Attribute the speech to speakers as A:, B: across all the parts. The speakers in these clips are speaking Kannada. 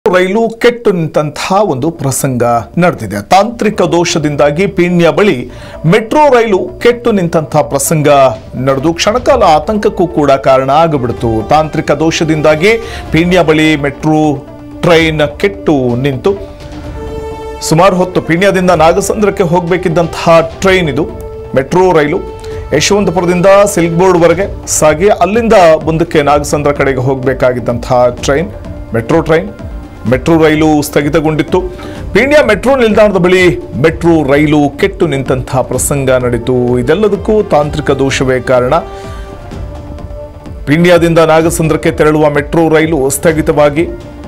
A: ರೈಲು ಕೆಟ್ಟು ನಿಂತಹ ಒಂದು ಪ್ರಸಂಗ ನಡೆದಿದೆ ತಾಂತ್ರಿಕ ದೋಷದಿಂದಾಗಿ ಪೀಣ್ಯ ಬಳಿ ಮೆಟ್ರೋ ರೈಲು ಕೆಟ್ಟು ನಿಂತಹ ಪ್ರಸಂಗ ನಡೆದು ಕ್ಷಣಕಾಲ ಆತಂಕಕ್ಕೂ ಕೂಡ ಕಾರಣ ಆಗಿಬಿಡ್ತು ತಾಂತ್ರಿಕ ದೋಷದಿಂದಾಗಿ ಪೀಣ್ಯ ಬಳಿ ಮೆಟ್ರೋ ಟ್ರೈನ್ ಕೆಟ್ಟು ನಿಂತು ಸುಮಾರು ಹೊತ್ತು ಪೀಣ್ಯದಿಂದ ನಾಗಸಂದ್ರಕ್ಕೆ ಹೋಗಬೇಕಿದ್ದಂತಹ ಟ್ರೈನ್ ಇದು ಮೆಟ್ರೋ ರೈಲು ಯಶವಂತಪುರದಿಂದ ಸಿಲ್ಕ್ ಬೋರ್ಡ್ವರೆಗೆ ಸಾಗಿ ಅಲ್ಲಿಂದ ಮುಂದಕ್ಕೆ ನಾಗಸಂದ್ರ ಕಡೆಗೆ ಹೋಗಬೇಕಾಗಿದ್ದಂತಹ ಟ್ರೈನ್ ಮೆಟ್ರೋ ಟ್ರೈನ್ ಮೆಟ್ರೋ ರೈಲು ಸ್ಥಗಿತಗೊಂಡಿತ್ತು ಪೀಣ್ಯ ಮೆಟ್ರೋ ನಿಲ್ದಾಣದ ಬಳಿ ಮೆಟ್ರೋ ರೈಲು ಕೆಟ್ಟು ನಿಂತಹ ಪ್ರಸಂಗ ನಡೀತು ಇದೆಲ್ಲದಕ್ಕೂ ತಾಂತ್ರಿಕ ದೋಷವೇ ಕಾರಣ ಪೀಣ್ಯದಿಂದ ನಾಗಸಂದ್ರಕ್ಕೆ ತೆರಳುವ ಮೆಟ್ರೋ ರೈಲು ಸ್ಥಗಿತವಾಗಿ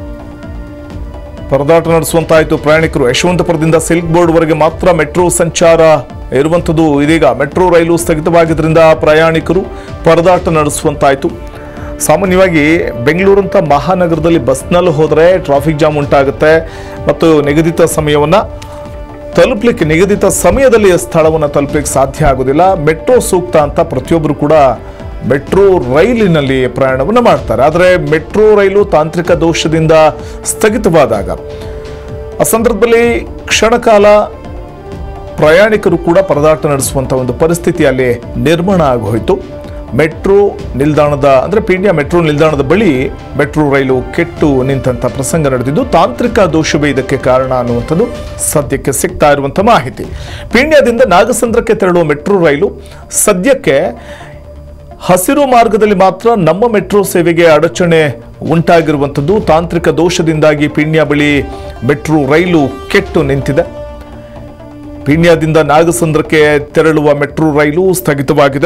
A: ಪರದಾಟ ನಡೆಸುವಂತಾಯಿತು ಪ್ರಯಾಣಿಕರು ಯಶವಂತಪುರದಿಂದ ಸಿಲ್ಕ್ ಬೋರ್ಡ್ವರೆಗೆ ಮಾತ್ರ ಮೆಟ್ರೋ ಸಂಚಾರ ಇರುವಂಥದ್ದು ಇದೀಗ ಮೆಟ್ರೋ ರೈಲು ಸ್ಥಗಿತವಾಗಿದ್ದರಿಂದ ಪ್ರಯಾಣಿಕರು ಪರದಾಟ ನಡೆಸುವಂತಾಯಿತು ಸಾಮಾನ್ಯವಾಗಿ ಬೆಂಗಳೂರಂಥ ಮಹಾನಗರದಲ್ಲಿ ಬಸ್ನಲ್ಲಿ ಹೋದರೆ ಟ್ರಾಫಿಕ್ ಜಾಮ್ ಉಂಟಾಗುತ್ತೆ ಮತ್ತು ನಿಗದಿತ ಸಮಯವನ್ನು ತಲುಪಲಿಕ್ಕೆ ನಿಗದಿತ ಸಮಯದಲ್ಲಿ ಸ್ಥಳವನ್ನು ತಲುಪಲಿಕ್ಕೆ ಸಾಧ್ಯ ಆಗೋದಿಲ್ಲ ಮೆಟ್ರೋ ಸೂಕ್ತ ಅಂತ ಪ್ರತಿಯೊಬ್ಬರು ಕೂಡ ಮೆಟ್ರೋ ರೈಲಿನಲ್ಲಿ ಪ್ರಯಾಣವನ್ನು ಮಾಡ್ತಾರೆ ಆದರೆ ಮೆಟ್ರೋ ರೈಲು ತಾಂತ್ರಿಕ ದೋಷದಿಂದ ಸ್ಥಗಿತವಾದಾಗ ಆ ಸಂದರ್ಭದಲ್ಲಿ ಕ್ಷಣಕಾಲ ಪ್ರಯಾಣಿಕರು ಕೂಡ ಪರದಾಟ ನಡೆಸುವಂಥ ಒಂದು ಪರಿಸ್ಥಿತಿ ಅಲ್ಲಿ ನಿರ್ಮಾಣ ಆಗೋಯ್ತು ಮೆಟ್ರೋ ನಿಲ್ದಾಣದ ಅಂದರೆ ಪೀಣ್ಯ ಮೆಟ್ರೋ ನಿಲ್ದಾಣದ ಬಳಿ ಮೆಟ್ರೋ ರೈಲು ಕೆಟ್ಟು ನಿಂತಹ ಪ್ರಸಂಗ ನಡೆದಿದ್ದು ತಾಂತ್ರಿಕ ದೋಷವೇ ಇದಕ್ಕೆ ಕಾರಣ ಅನ್ನುವಂಥದ್ದು ಸದ್ಯಕ್ಕೆ ಸಿಗ್ತಾ ಇರುವಂಥ ಮಾಹಿತಿ ಪೀಣ್ಯದಿಂದ ನಾಗಸಂದ್ರಕ್ಕೆ ತೆರಳುವ ಮೆಟ್ರೋ ರೈಲು ಸದ್ಯಕ್ಕೆ ಹಸಿರು ಮಾರ್ಗದಲ್ಲಿ ಮಾತ್ರ ನಮ್ಮ ಮೆಟ್ರೋ ಸೇವೆಗೆ ಅಡಚಣೆ ಉಂಟಾಗಿರುವಂಥದ್ದು ತಾಂತ್ರಿಕ ದೋಷದಿಂದಾಗಿ ಪೀಣ್ಯ ಬಳಿ ಮೆಟ್ರೋ ರೈಲು ಕೆಟ್ಟು ನಿಂತಿದೆ ಪೀಣ್ಯದಿಂದ ನಾಗಸಂದ್ರಕ್ಕೆ ತೆರಳುವ ಮೆಟ್ರೋ ರೈಲು ಸ್ಥಗಿತವಾಗಿದೆ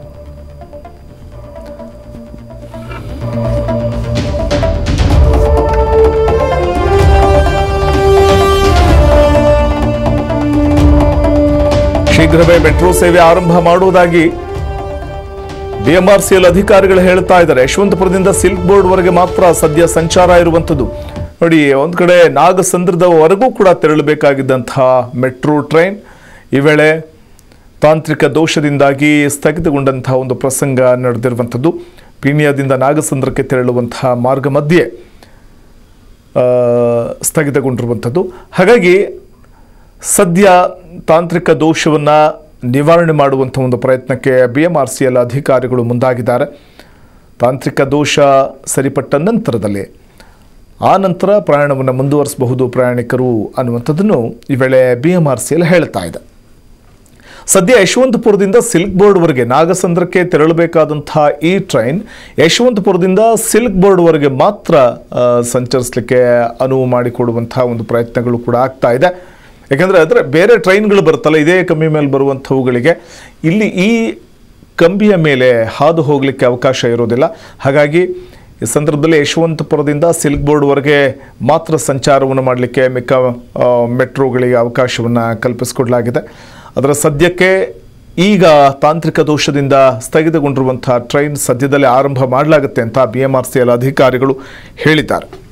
A: ಶೀಘ್ರವೇ ಮೆಟ್ರೋ ಸೇವೆ ಆರಂಭ ಮಾಡುವುದಾಗಿ ಬಿಎಂಆರ್ಸಿಎಲ್ ಅಧಿಕಾರಿಗಳು ಹೇಳ್ತಾ ಇದ್ದಾರೆ ಯಶವಂತಪುರದಿಂದ ಸಿಲ್ಕ್ ಬೋರ್ಡ್ವರೆಗೆ ಮಾತ್ರ ಸದ್ಯ ಸಂಚಾರ ಇರುವಂಥದ್ದು ನೋಡಿ ಒಂದ್ ಕಡೆ ನಾಗಸಂದ್ರದವರೆಗೂ ಕೂಡ ತೆರಳಬೇಕಾಗಿದ್ದಂತಹ ಮೆಟ್ರೋ ಟ್ರೈನ್ ಈ ವೇಳೆ ತಾಂತ್ರಿಕ ದೋಷದಿಂದಾಗಿ ಸ್ಥಗಿತಗೊಂಡಂತಹ ಒಂದು ಪ್ರಸಂಗ ನಡೆದಿರುವಂಥದ್ದು ಪೀಣ್ಯದಿಂದ ನಾಗಸಂದ್ರಕ್ಕೆ ತೆರಳುವಂತಹ ಮಾರ್ಗ ಮಧ್ಯೆ ಆ, ಸ್ಥಗಿತಗೊಂಡಿರುವಂಥದ್ದು ಹಾಗಾಗಿ ಸದ್ಯ ತಾಂತ್ರಿಕ ದೋಷವನ್ನು ನಿವಾರಣೆ ಮಾಡುವಂಥ ಒಂದು ಪ್ರಯತ್ನಕ್ಕೆ B M R C L ಅಧಿಕಾರಿಗಳು ಮುಂದಾಗಿದ್ದಾರೆ ತಾಂತ್ರಿಕ ದೋಷ ಸರಿಪಟ್ಟ ನಂತರದಲ್ಲಿ ಆ ನಂತರ ಪ್ರಯಾಣವನ್ನು ಮುಂದುವರಿಸಬಹುದು ಪ್ರಯಾಣಿಕರು ಅನ್ನುವಂಥದ್ದನ್ನು ಈ ವೇಳೆ B M R C L ಹೇಳ್ತಾ ಇದೆ ಸದ್ಯ ಯಶವಂತಪುರದಿಂದ ಸಿಲ್ಕ್ ಬೋರ್ಡ್ವರೆಗೆ ನಾಗಸಂದ್ರಕ್ಕೆ ತೆರಳಬೇಕಾದಂತಹ ಈ ಟ್ರೈನ್ ಯಶವಂತಪುರದಿಂದ ಸಿಲ್ಕ್ ಬೋರ್ಡ್ವರೆಗೆ ಮಾತ್ರ ಆ, ಸಂಚರಿಸಲಿಕ್ಕೆ ಅನುವು ಮಾಡಿಕೊಡುವಂತಹ ಒಂದು ಪ್ರಯತ್ನಗಳು ಕೂಡ ಆಗ್ತಾ ಇದೆ ಯಾಕಂದರೆ ಅದರ ಬೇರೆ ಟ್ರೈನ್ಗಳು ಬರುತ್ತಲ್ಲ ಇದೇ ಕಮ್ಮಿ ಮೇಲೆ ಬರುವಂಥವುಗಳಿಗೆ ಇಲ್ಲಿ ಈ ಕಂಬಿಯ ಮೇಲೆ ಹಾದು ಹೋಗಲಿಕ್ಕೆ ಅವಕಾಶ ಇರೋದಿಲ್ಲ ಹಾಗಾಗಿ ಈ ಸಂದರ್ಭದಲ್ಲಿ ಯಶವಂತಪುರದಿಂದ ಸಿಲ್ಕ್ ಬೋರ್ಡ್ವರೆಗೆ ಮಾತ್ರ ಸಂಚಾರವನ್ನು ಮಾಡಲಿಕ್ಕೆ ಮಿಕ್ಕ ಆ, ಮೆಟ್ರೋಗಳಿಗೆ ಅವಕಾಶವನ್ನು ಕಲ್ಪಿಸಿಕೊಡಲಾಗಿದೆ ಅದರ ಸದ್ಯಕ್ಕೆ ಈಗ ತಾಂತ್ರಿಕ ದೋಷದಿಂದ ಸ್ಥಗಿತಗೊಂಡಿರುವಂತಹ ಟ್ರೈನ್ ಸದ್ಯದಲ್ಲೇ ಆರಂಭ ಮಾಡಲಾಗುತ್ತೆ ಅಂತ B M R C L ಅಧಿಕಾರಿಗಳು ಹೇಳಿದ್ದಾರೆ